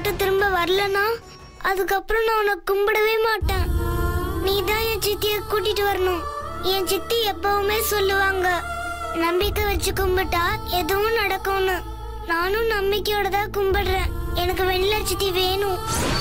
மட்டும் திரும்ப வரலனா அதுக்கப்புறம் நான் உன்னை கும்பிடவே மாட்டேன் நீ தான் என் சித்தியை கூட்டிட்டு வரணும் என் சித்தி எப்பவுமே சொல்லுவாங்க நம்பிக்கை வச்சு கும்பிட்டா எதுவும் நடக்கும்னு நானும் நம்பிக்கையோட தான் கும்பிடுறேன் எனக்கு வெள்ளை சித்தி வேணும்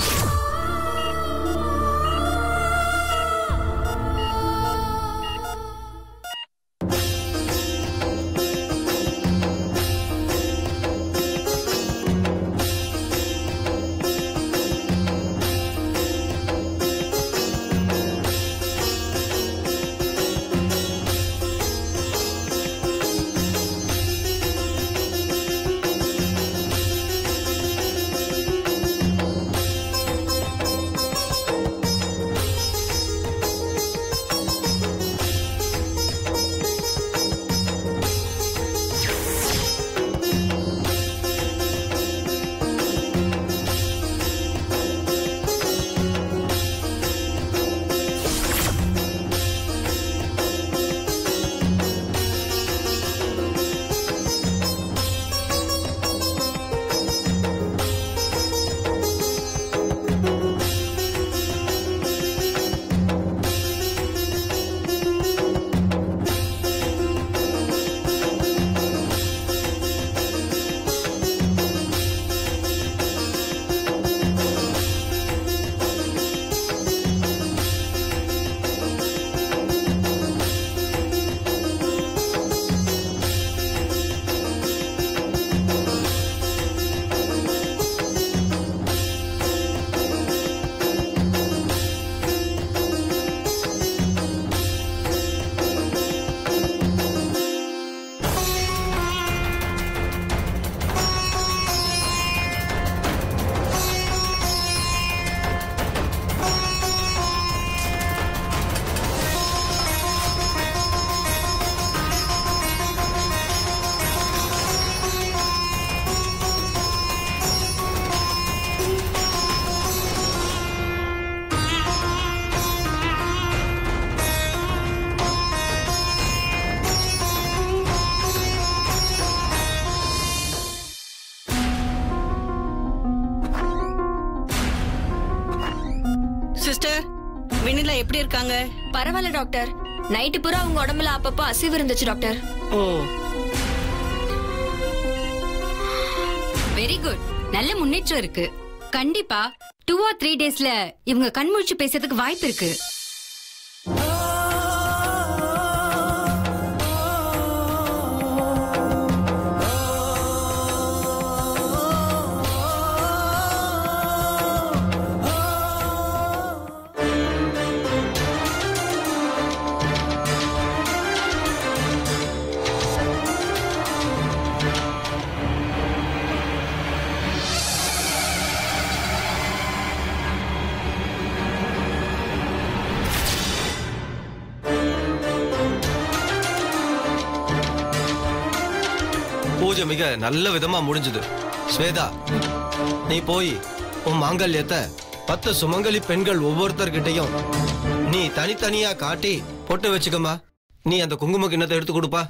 சிஸ்டர் வெண்ணிலா எப்படி இருக்காங்க பரவாயில்ல டாக்டர் நைட்டு பூரா உங்க உடம்புல அப்பப்போ அசைவு இருந்துச்சு டாக்டர் ஓ வெரி குட் நல்ல முன்னேற்றம் இருக்கு கண்டிப்பா டூ ஆர் த்ரீ டேஸ்ல இவங்க கண்முழிச்சு பேசுறதுக்கு வாய்ப்பு இருக்கு பூஜை மிக நல்ல விதமா முடிஞ்சது ஸ்வேதா நீ போய் உன் மாங்கல்யத்தை பத்து சுமங்கலி பெண்கள் ஒவ்வொருத்தர்கிட்டையும் நீ தனித்தனியா காட்டி பொட்டு வச்சுக்கம்மா நீ அந்த குங்கும கிண்ணத்தை எடுத்து கொடுப்பா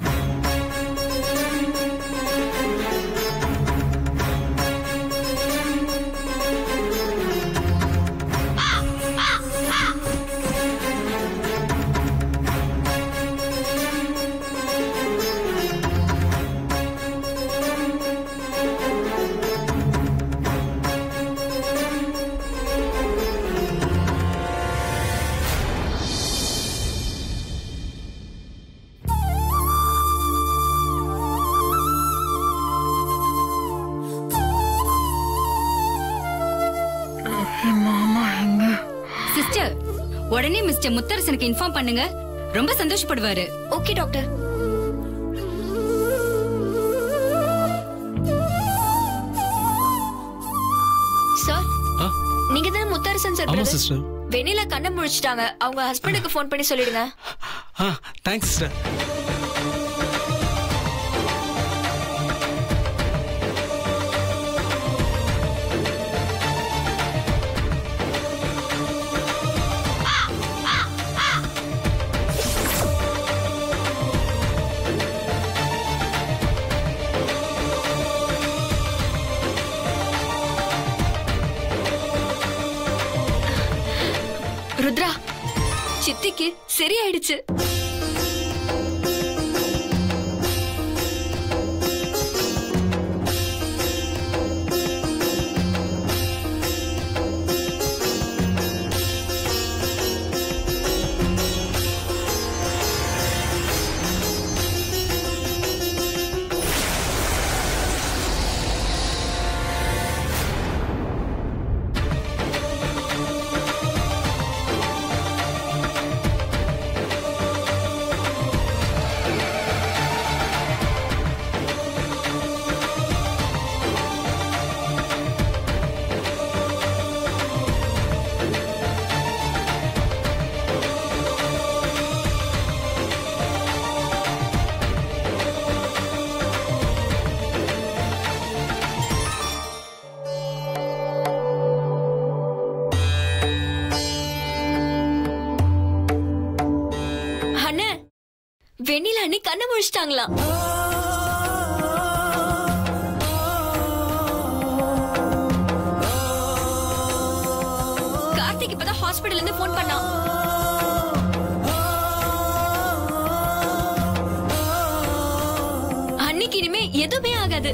சிஸ்டர் உடனே மிஸ்டர் முத்தரசனுக்கு இன்ஃபார்ம் பண்ணுங்க ரொம்ப சந்தோஷப்படுவாரு ஓகே டாக்டர் சார் ஆ? நீங்க தானே முத்தரசன் சார் ஆமா brother? சிஸ்டர் வெண்ணிலா கண்ணை முழிச்சிட்டாங்க அவங்க ஹஸ்பண்டுக்கு ஃபோன் பண்ணி சொல்லிடுங்க ஆ தேங்க்ஸ் சிஸ்டர் சித்திக்கு சரியாயிடுச்சு அண்ணே வெண்ணிலா அண்ணி கண்ணை முழிச்சிட்டாங்களாம் கார்த்திக் இப்பதான் ஹாஸ்பிடல்ல இருந்து போன் பண்ணான் அன்னைக்கு இனிமே எதுவுமே ஆகாது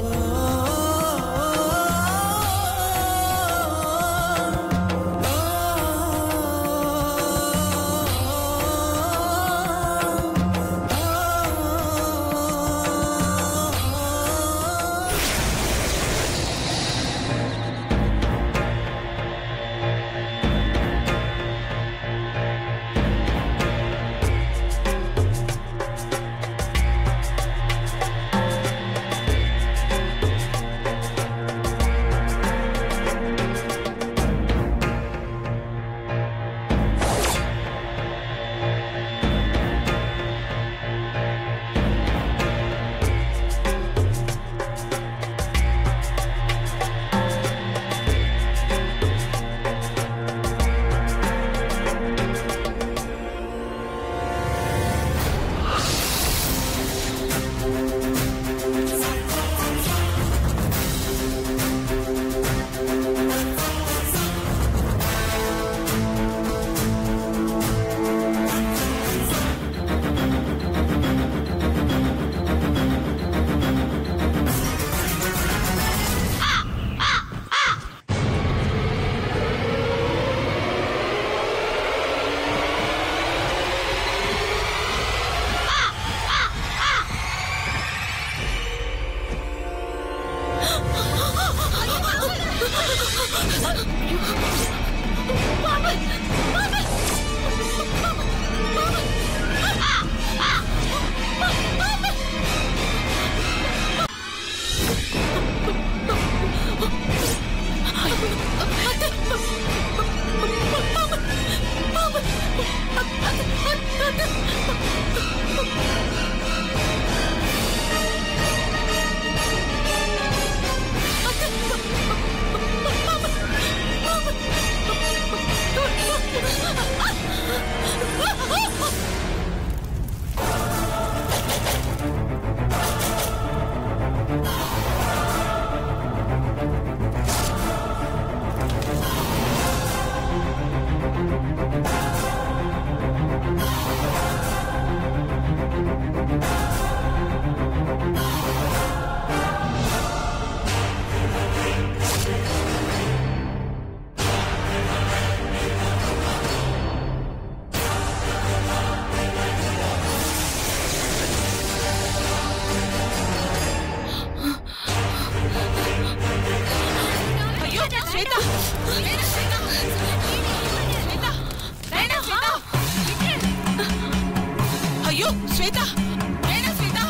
ஐயோ ஸ்வேதா வேணாம் ஸ்வேதா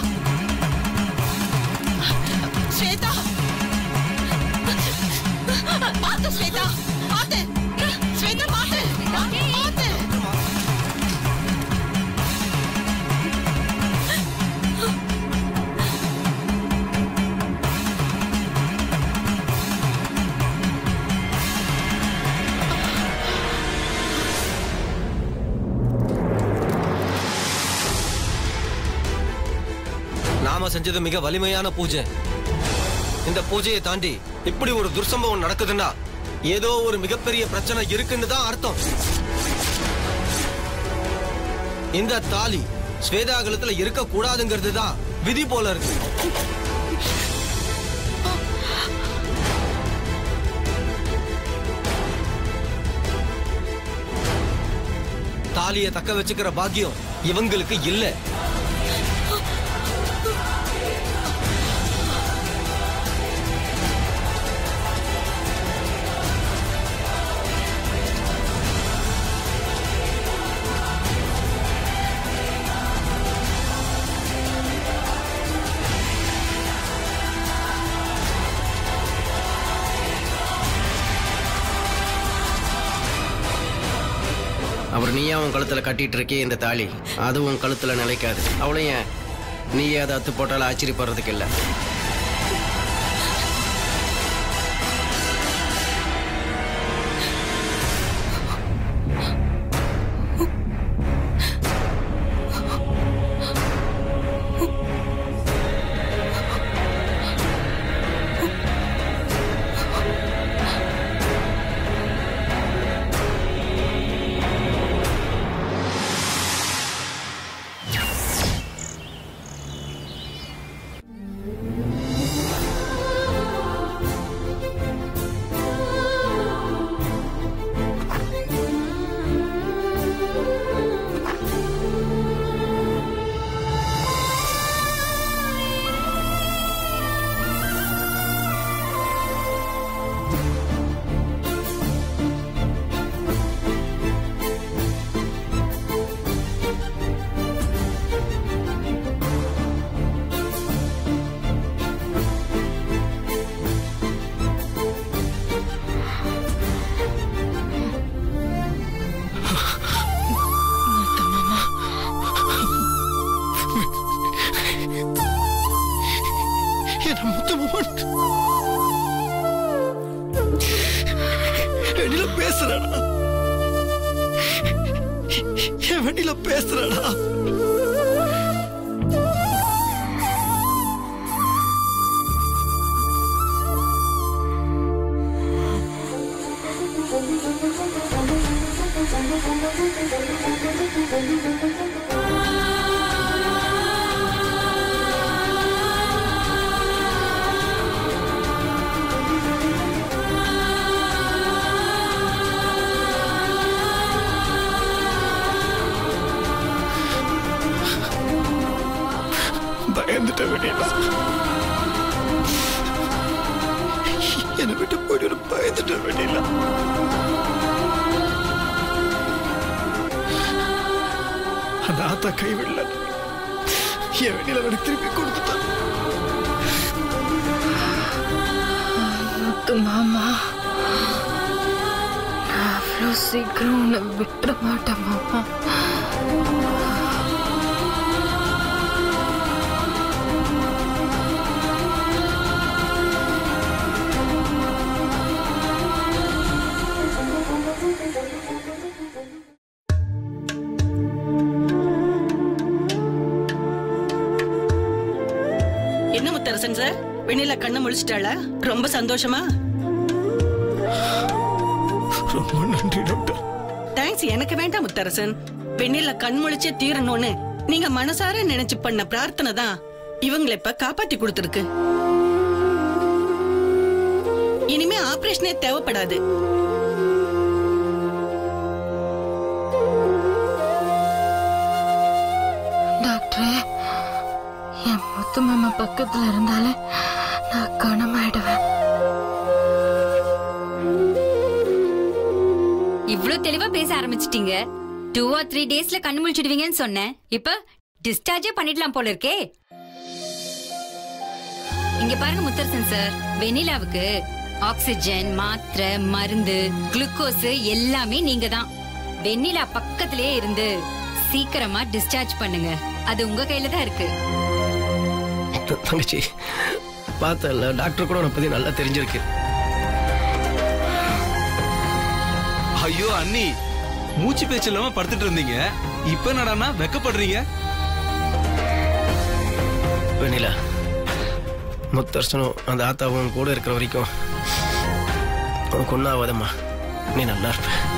ஸ்வேதா பாத்து ஸ்வேதா பாத்து ஸ்வேதா பாத்து பாத்து நாம செஞ்சது மிக வலிமையான பூஜை இந்த பூஜையை தாண்டி இப்படி ஒரு துர்சம்பவம் நடக்குதுன்னா ஏதோ ஒரு மிகப்பெரிய பிரச்சனை இருக்குன்னு தான் அர்த்தம் இந்த தாலி ஸ்வேதா கழுத்துல இருக்க கூடாதுங்கிறது தான் விதி போல இருக்கு தாலியை தக்க வச்சுக்கிற பாக்கியம் இவங்களுக்கு இல்ல அப்புறம் நீ உன் கழுத்துல கட்டிட்டு இருக்கே இந்த தாலி அது உன் கழுத்துல நிலைக்காது அவளையும் நீ அதை அத்து போட்டாலும் ஆச்சரியப்படுறதுக்கு இல்லை என்ன முத்து மாமன் வெண்ணில பேசுறடா என் வெண்ணில பேசுறடா பயந்துட்ட வெண்ணில என்னை விட்டு போயிட்டு பயந்துட்ட வெண்ணில அந்த ஆத்தா கைவிடல என் வெண்ணில எனக்கு திருப்பி கொடுத்துட்டான் முத்து மாமா நான் அவ்வளோ சீக்கிரம் உன்னை விட்டுற மாட்டேன் மாமா என்ன முத்தரசன் சார் வெண்ணிலா கண்ணை முழிச்சிட்டாளா ரொம்ப சந்தோஷமா ரொம்ப நன்றி டாக்டர் தேங்க்ஸ் எனக்கு வேண்டாம் முத்தரசன் வெண்ணிலா கண் முழிச்சே தீரணும்னு நீங்க மனசார நினைச்சு பண்ண பிரார்த்தனை தான் இவங்களை இப்ப காப்பாத்தி கொடுத்துருக்கு இனிமே ஆபரேஷனே தேவைப்படாது டாக்டரே என் முத்து மாமா பக்கத்துல இருந்தாலே நான் கனமாயிடுவேன் இவ்ளோ தெளிவா பேச ஆரம்பிச்சிட்டீங்க டூ ஆர் த்ரீ டேஸ்ல கண்ணு முழிச்சிடுவீங்கன்னு சொன்னேன் இப்ப டிஸ்சார்ஜே பண்ணிடலாம் போல இருக்கே இங்க பாருங்க முத்தரசன் சார் வெனிலாவுக்கு ஆக்சிஜன் மாத்திரை மருந்து குளுக்கோஸ் எல்லாமே நீங்க தான் வெண்ணிலா பக்கத்திலே இருந்து சீக்கிரமா டிஸ்சார்ஜ் பண்ணுங்க அது உங்க கையில தான் இருக்கு தங்கச்சி பார்த்தல டாக்டர் கூட உன்னை பத்தி நல்லா தெரிஞ்சிருக்கு ஐயோ அண்ணி மூச்சு பேச்சு இல்லாம படுத்துட்டு இருந்தீங்க இப்ப என்னடான்னா வெக்கப்படுறீங்க வெண்ணிலா முத்தர்சனும் அந்த ஆத்தாவும் கூட இருக்கிற வரைக்கும் உனக்கு ஒன்றும் ஆகாதம்மா நீ நல்லா இருப்ப